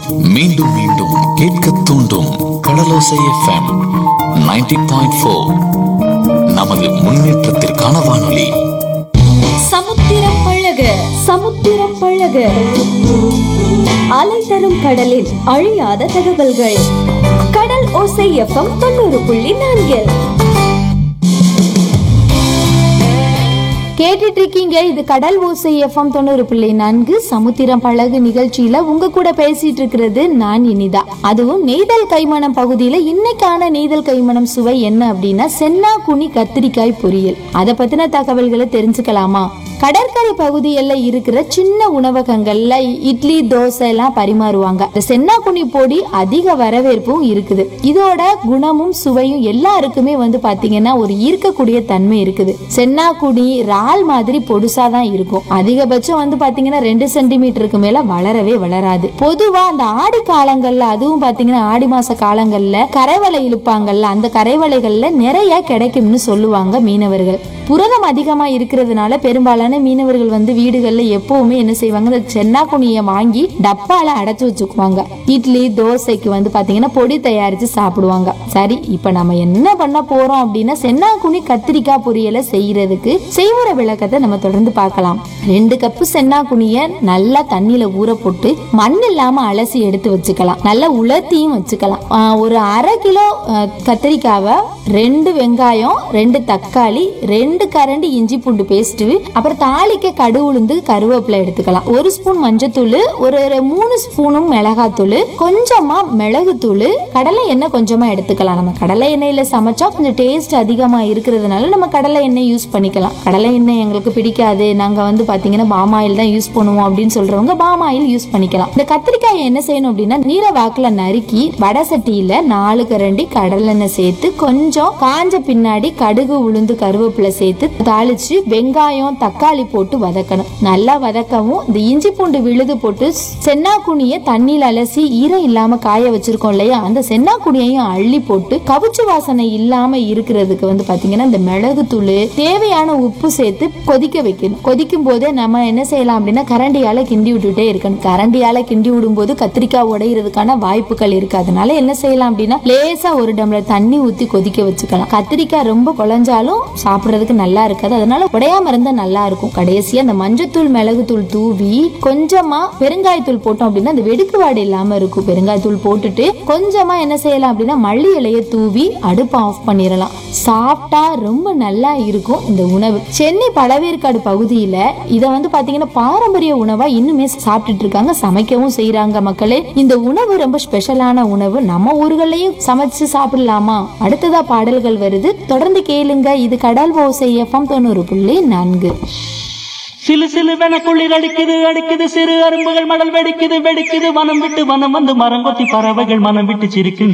மீண்டும் மீண்டும் கேட்க தூண்டும் கடலோசை எஃப்எம் 90.4 பாயிண்ட் ஃபோர் நமது முன்னேற்றத்திற்கான வானொலி சமுத்திரம் பழக சமுத்திரம் பழக அலை தரும் கடலில் அழியாத தகவல்கள் கடல் ஓசை எஃப்எம் தொண்ணூறு புள்ளி நான்கில் கேட்டுட்டு இருக்கீங்க இது கடல் ஓசை எஃப்எம் தொண்ணூறு புள்ளி நான்கு சமுத்திரம் பழகு நிகழ்ச்சியில உங்க கூட பேசிட்டு இருக்கிறது நான் இனிதா அதுவும் நெய்தல் கைமணம் பகுதியில இன்னைக்கான நெய்தல் கைமணம் சுவை என்ன அப்படின்னா சென்னா குனி கத்திரிக்காய் பொரியல் அதை பத்தின தகவல்களை தெரிஞ்சுக்கலாமா கடற்கரை பகுதிகளில் இருக்கிற சின்ன உணவகங்கள்ல இட்லி தோசை எல்லாம் பரிமாறுவாங்க இந்த சென்னாக்குனி பொடி அதிக வரவேற்பும் இருக்குது இதோட குணமும் சுவையும் எல்லாருக்குமே வந்து பாத்தீங்கன்னா ஒரு ஈர்க்கக்கூடிய தன்மை இருக்குது சென்னாக்குனி இறால் மாதிரி பொடுசா தான் இருக்கும் அதிகபட்சம் வந்து பாத்தீங்கன்னா ரெண்டு சென்டிமீட்டருக்கு மேல வளரவே வளராது பொதுவா அந்த ஆடி காலங்கள்ல அதுவும் பாத்தீங்கன்னா ஆடி மாச காலங்கள்ல கரைவலை இழுப்பாங்கல்ல அந்த கரைவலைகள்ல நிறைய கிடைக்கும்னு சொல்லுவாங்க மீனவர்கள் புரதம் அதிகமா இருக்கிறதுனால பெரும்பாலான மீனவர்கள் வந்து வீடுகள்ல எப்பவுமே என்ன செய்வாங்க இந்த சென்னாக்குனியை வாங்கி டப்பால அடைச்சு வச்சுக்குவாங்க இட்லி தோசைக்கு வந்து பாத்தீங்கன்னா பொடி தயாரிச்சு சாப்பிடுவாங்க சரி இப்ப நம்ம என்ன பண்ண போறோம் அப்படின்னா சென்னாக்குனி கத்திரிக்காய் பொரியலை செய்யறதுக்கு செய்முறை விளக்கத்தை நம்ம தொடர்ந்து பார்க்கலாம் ரெண்டு கப்பு சென்னாக்குனிய நல்லா தண்ணியில ஊற போட்டு மண் இல்லாம அலசி எடுத்து வச்சுக்கலாம் நல்லா உலர்த்தியும் வச்சுக்கலாம் ஆஹ் ஒரு அரை கிலோ ஆஹ் கத்திரிக்காவை ரெண்டு வெங்காயம் ரெண்டு தக்காளி ரெண்டு கரண்டி இஞ்சி பூண்டு பேஸ்ட் அப்புறம் தாளிக்க கடு உளுந்து கருவேப்பிலை எடுத்துக்கலாம் ஒரு ஸ்பூன் மஞ்சத்தூள் ஒரு ஒரு மூணு ஸ்பூனும் மிளகாத்தூள் கொஞ்சமா மிளகுத்தூள் கடலை எண்ணெய் கொஞ்சமா எடுத்துக்கலாம் நம்ம கடலை எண்ணெயில சமைச்சா கொஞ்சம் டேஸ்ட் அதிகமா இருக்கிறதுனால நம்ம கடலை எண்ணெய் யூஸ் பண்ணிக்கலாம் கடலை எண்ணெய் எங்களுக்கு பிடிக்காது நாங்க வந்து பாத்தீங்கன்னா பாம் ஆயில் தான் யூஸ் பண்ணுவோம் அப்படின்னு சொல்றவங்க பாம் ஆயில் யூஸ் பண்ணிக்கலாம் இந்த கத்திரிக்காயை என்ன செய்யணும் அப்படின்னா நீல வாக்குல நறுக்கி வடை சட்டியில நாலு கரண்டி கடலெண்ணெய் சேர்த்து கொஞ்சம் காஞ்ச பின்னாடி கடுகு உளுந்து கருவேப்பிலை சேர்த்து தாளிச்சு வெங்காயம் தக்காளி போட்டு வதக்கணும் நல்லா வதக்கவும் இந்த இஞ்சி பூண்டு விழுது போட்டு சென்னாக்குனிய தண்ணியில அலசி ஈரம் இல்லாம காய வச்சிருக்கோம் இல்லையா அந்த சென்னாக்குனியையும் அள்ளி போட்டு கவுச்சு வாசனை இல்லாம இருக்கிறதுக்கு வந்து பாத்தீங்கன்னா இந்த மிளகு தூள் தேவையான உப்பு சேர்த்து கொதிக்க வைக்கணும் கொதிக்கும் போதே நம்ம என்ன செய்யலாம் அப்படின்னா கரண்டியால கிண்டி விட்டுட்டே இருக்கணும் கரண்டியால கிண்டி விடும்போது கத்திரிக்காய் உடையிறதுக்கான வாய்ப்புகள் இருக்கு அதனால என்ன செய்யலாம் அப்படின்னா லேசா ஒரு டம்ளர் தண்ணி ஊத்தி கொதிக்க வச்சுக்கலாம் கத்திரிக்காய் ரொம்ப குழஞ்சாலும் சாப்பிடுறதுக்கு நல்லா இருக்காது அதனால உடையாம இருந்தா நல்லா இருக்கும் கடைசியா அந்த மஞ்சத்தூள் மிளகுத்தூள் தூவி கொஞ்சமா பெருங்காயத்தூள் போட்டோம் அப்படின்னா அந்த வெடுக்கு வாடை இல்லாம இருக்கும் பெருங்காயத்தூள் போட்டுட்டு கொஞ்சமா என்ன செய்யலாம் அப்படின்னா மல்லி இலைய தூவி அடுப்பை ஆஃப் பண்ணிடலாம் சாப்பிட்டா ரொம்ப நல்லா இருக்கும் இந்த உணவு சென்னை பழவேற்காடு பகுதியில இதை வந்து பாத்தீங்கன்னா பாரம்பரிய உணவா இன்னுமே சாப்பிட்டுட்டு இருக்காங்க சமைக்கவும் செய்யறாங்க மக்களே இந்த உணவு ரொம்ப ஸ்பெஷலான உணவு நம்ம ஊர்களையும் சமைச்சு சாப்பிடலாமா அடுத்ததா பாடல்கள் வருது தொடர்ந்து கேளுங்க இது கடல் ஓசை எஃப்எம் தொண்ணூறு புள்ளி நான்கு சிலு சிலுவென குளிர் அடிக்குது அடிக்குது சிறு அரும்புகள் மடல் வெடிக்குது வெடிக்குது வனம் விட்டு வனம் வந்து மரங்கொத்தி பறவைகள் மனம் விட்டு சிரிக்கின்ற